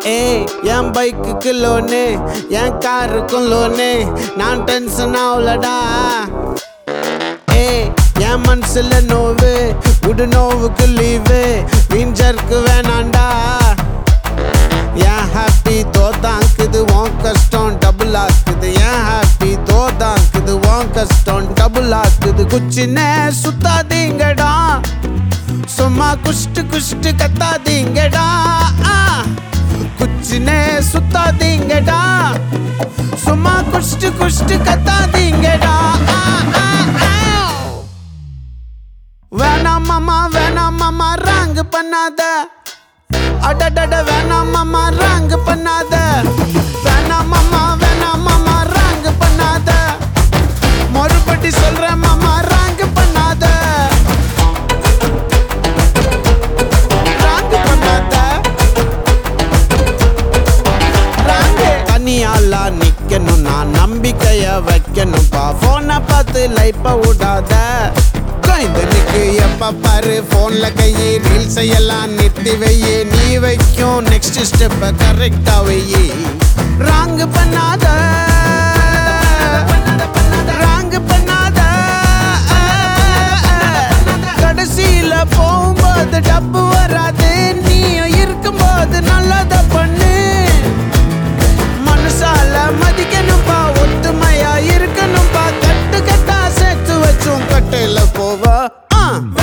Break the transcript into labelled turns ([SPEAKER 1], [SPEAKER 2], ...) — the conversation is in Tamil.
[SPEAKER 1] ஏய் என் பைக்குக்கு லோனு என் காருக்கும் லோனு நான் டென்ஷன் ஆகலடா ஏய் என் மனசுல நோவு விடு நோவுக்கு லீவு விஞ்சருக்கு வேணாண்டா என் ஹாப்பி தோதாக்குது உன் கஷ்டம் டபுள் ஆக்குது என் ஹாப்பி தோதாக்குது உன் கஷ்டம் டபுள் ஆக்குது குச்சினே சுத்தாதீங்கடா சும்மா குஷ்டு குஷ்டு கத்தாதீங்கடா ஆ. குச்சினே சுத்தாதீங்கடா சும்மா குஷ்டு குஷ்டு கத்தாதீங்கடா ஆ, ஆ, ஆ. வேணாம் மாமா வேணாம் மாமா ராங்கு பண்ணாத அடடட வேணாம் மாமா ராங்கு பண்ணாத வேணாம் மாமா வேணாம் மாமா ராங்கு பண்ணாத மறுபடி சொல்றேன் மாமா ராங்கு பண்ணாத ராங்கு பண்ணாத ராங்கு தனியாலா நிக்கணும் நான் நம்பிக்கைய வைக்கணும்பா போனை பார்த்து லைப்ப விடாத கைந்தனுக்கு எப்ப பாரு போன்ல கையே ரீல்ஸ் எல்லாம் நிறுத்தி வையே நீ வைக்கும் நெக்ஸ்ட் ஸ்டெப்ப கரெக்டா வையே ராங்கு பண்ணாத ராங்கு பண்ணாத கடைசியில போகும்போது டப்பு வராது நீயும் இருக்கும்போது நல்லத பண்ணு மனசால மதிக்கணும்பா ஒத்துமையா இருக்கணும்பா கட்டு கட்டா சேர்த்து வச்சும் கட்டையில போவா ஆ.